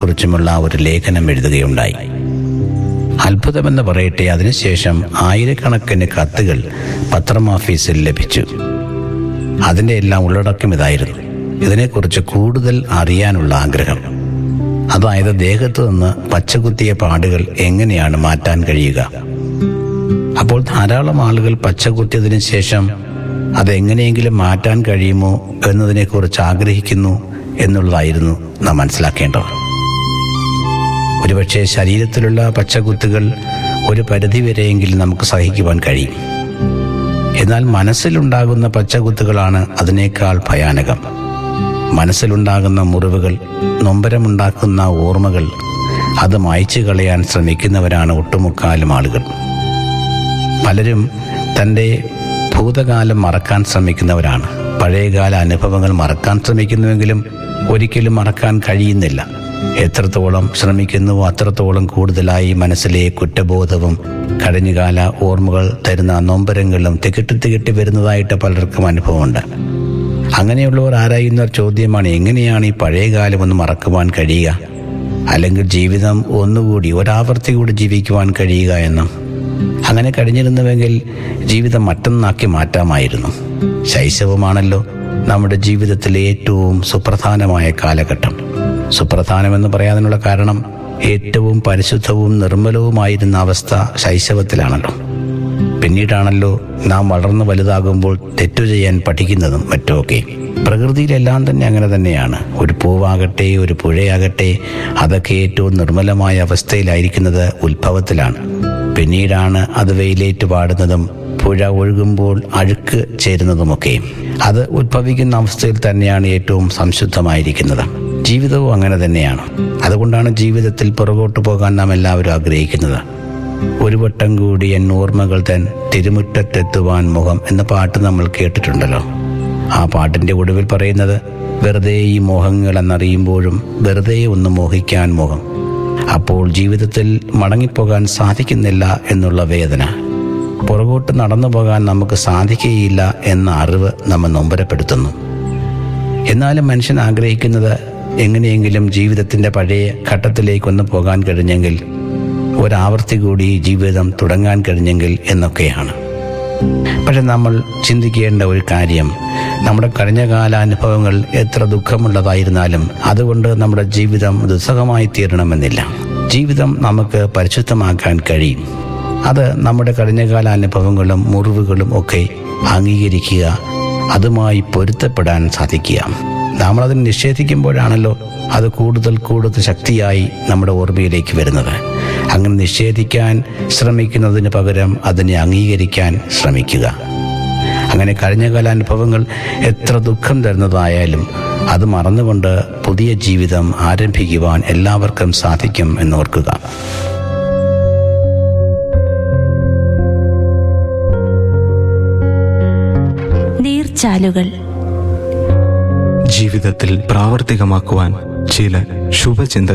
കുറിച്ചുമുള്ള ഒരു ലേഖനം എഴുതുകയുണ്ടായി അത്ഭുതമെന്ന് പറയട്ടെ അതിനുശേഷം ആയിരക്കണക്കിന് കത്തുകൾ പത്രമാഫീസിൽ ലഭിച്ചു അതിൻ്റെ എല്ലാം ഉള്ളടക്കം ഇതായിരുന്നു ഇതിനെക്കുറിച്ച് കൂടുതൽ അറിയാനുള്ള ആഗ്രഹം അതായത് ദേഹത്തു നിന്ന് പച്ചകുത്തിയ പാടുകൾ എങ്ങനെയാണ് മാറ്റാൻ കഴിയുക അപ്പോൾ ധാരാളം ആളുകൾ പച്ചകുത്തിയതിനു ശേഷം അതെങ്ങനെയെങ്കിലും മാറ്റാൻ കഴിയുമോ എന്നതിനെക്കുറിച്ച് ആഗ്രഹിക്കുന്നു എന്നുള്ളതായിരുന്നു നാം മനസ്സിലാക്കേണ്ടത് ഒരുപക്ഷെ ശരീരത്തിലുള്ള പച്ചകുത്തുകൾ ഒരു പരിധിവരെയെങ്കിലും നമുക്ക് സഹിക്കുവാൻ കഴിയും എന്നാൽ മനസ്സിലുണ്ടാകുന്ന പച്ചകുത്തുകളാണ് അതിനേക്കാൾ ഭയാനകം മനസ്സിലുണ്ടാകുന്ന മുറിവുകൾ നൊമ്പരമുണ്ടാക്കുന്ന ഓർമ്മകൾ അത് മായ്ച്ചു കളയാൻ ശ്രമിക്കുന്നവരാണ് ഒട്ടുമുക്കാലും ആളുകൾ പലരും തൻ്റെ ഭൂതകാലം മറക്കാൻ ശ്രമിക്കുന്നവരാണ് പഴയകാല അനുഭവങ്ങൾ മറക്കാൻ ശ്രമിക്കുന്നുവെങ്കിലും ഒരിക്കലും മറക്കാൻ കഴിയുന്നില്ല എത്രത്തോളം ശ്രമിക്കുന്നുവോ അത്രത്തോളം കൂടുതലായി മനസ്സിലെ കുറ്റബോധവും കഴിഞ്ഞുകാല ഓർമ്മകൾ തരുന്ന നൊമ്പരങ്ങളും തികിട്ടി തികിട്ടി വരുന്നതായിട്ട് പലർക്കും അനുഭവമുണ്ട് അങ്ങനെയുള്ളവർ ആരായുന്ന ചോദ്യമാണ് എങ്ങനെയാണ് ഈ പഴയ കാലം ഒന്ന് മറക്കുവാൻ കഴിയുക അല്ലെങ്കിൽ ജീവിതം ഒന്നുകൂടി ഒരാവർത്തി കൂടി ജീവിക്കുവാൻ കഴിയുക എന്നും അങ്ങനെ കഴിഞ്ഞിരുന്നുവെങ്കിൽ ജീവിതം മറ്റൊന്നാക്കി മാറ്റാമായിരുന്നു ശൈശവമാണല്ലോ നമ്മുടെ ജീവിതത്തിലെ ഏറ്റവും സുപ്രധാനമായ കാലഘട്ടം സുപ്രധാനമെന്ന് പറയാനുള്ള കാരണം ഏറ്റവും പരിശുദ്ധവും നിർമ്മലവുമായിരുന്ന അവസ്ഥ ശൈശവത്തിലാണല്ലോ പിന്നീടാണല്ലോ നാം വളർന്നു വലുതാകുമ്പോൾ തെറ്റു ചെയ്യാൻ പഠിക്കുന്നതും മറ്റുമൊക്കെ പ്രകൃതിയിലെല്ലാം തന്നെ അങ്ങനെ തന്നെയാണ് ഒരു പൂവാകട്ടെ ഒരു പുഴയാകട്ടെ അതൊക്കെ ഏറ്റവും നിർമ്മലമായ അവസ്ഥയിലായിരിക്കുന്നത് ഉത്ഭവത്തിലാണ് പിന്നീടാണ് അത് വെയിലേറ്റ് പാടുന്നതും പുഴ ഒഴുകുമ്പോൾ അഴുക്ക് ചേരുന്നതുമൊക്കെ അത് ഉത്ഭവിക്കുന്ന അവസ്ഥയിൽ തന്നെയാണ് ഏറ്റവും സംശുദ്ധമായിരിക്കുന്നത് ജീവിതവും അങ്ങനെ തന്നെയാണ് അതുകൊണ്ടാണ് ജീവിതത്തിൽ പുറകോട്ട് പോകാൻ നാം എല്ലാവരും ആഗ്രഹിക്കുന്നത് ഒരു വട്ടം കൂടി എൻ ഓർമ്മകൾ തൻ തിരുമുറ്റത്തെത്തുവാൻ മുഖം എന്ന പാട്ട് നമ്മൾ കേട്ടിട്ടുണ്ടല്ലോ ആ പാട്ടിന്റെ ഒടുവിൽ പറയുന്നത് വെറുതെ ഈ മോഹങ്ങൾ എന്നറിയുമ്പോഴും വെറുതെ ഒന്ന് മോഹിക്കാൻ മോഹം അപ്പോൾ ജീവിതത്തിൽ മടങ്ങിപ്പോകാൻ സാധിക്കുന്നില്ല എന്നുള്ള വേദന പുറകോട്ട് നടന്നു പോകാൻ നമുക്ക് സാധിക്കുകയില്ല എന്ന അറിവ് നമ്മെ നൊമ്പരപ്പെടുത്തുന്നു എന്നാലും മനുഷ്യൻ ആഗ്രഹിക്കുന്നത് എങ്ങനെയെങ്കിലും ജീവിതത്തിന്റെ പഴയ ഘട്ടത്തിലേക്കൊന്ന് പോകാൻ കഴിഞ്ഞെങ്കിൽ ഒരാവർത്തി കൂടി ജീവിതം തുടങ്ങാൻ കഴിഞ്ഞെങ്കിൽ എന്നൊക്കെയാണ് പക്ഷെ നമ്മൾ ചിന്തിക്കേണ്ട ഒരു കാര്യം നമ്മുടെ കഴിഞ്ഞകാല അനുഭവങ്ങൾ എത്ര ദുഃഖമുള്ളതായിരുന്നാലും അതുകൊണ്ട് നമ്മുടെ ജീവിതം ദുസ്സഹമായി തീരണമെന്നില്ല ജീവിതം നമുക്ക് പരിശുദ്ധമാക്കാൻ കഴിയും അത് നമ്മുടെ കഴിഞ്ഞകാല അനുഭവങ്ങളും മുറിവുകളും ഒക്കെ അംഗീകരിക്കുക അതുമായി പൊരുത്തപ്പെടാൻ സാധിക്കുക നമ്മളതിനെ നിഷേധിക്കുമ്പോഴാണല്ലോ അത് കൂടുതൽ കൂടുതൽ ശക്തിയായി നമ്മുടെ ഓർമ്മയിലേക്ക് വരുന്നത് അങ്ങനെ നിഷേധിക്കാൻ ശ്രമിക്കുന്നതിന് പകരം അതിനെ അംഗീകരിക്കാൻ ശ്രമിക്കുക അങ്ങനെ കഴിഞ്ഞകാല അനുഭവങ്ങൾ എത്ര ദുഃഖം തരുന്നതായാലും അത് മറന്നുകൊണ്ട് പുതിയ ജീവിതം ആരംഭിക്കുവാൻ എല്ലാവർക്കും സാധിക്കും എന്നോർക്കുക നീർച്ചാലുകൾ ജീവിതത്തിൽ പ്രാവർത്തികമാക്കുവാൻ ചില ശുഭചിന്ത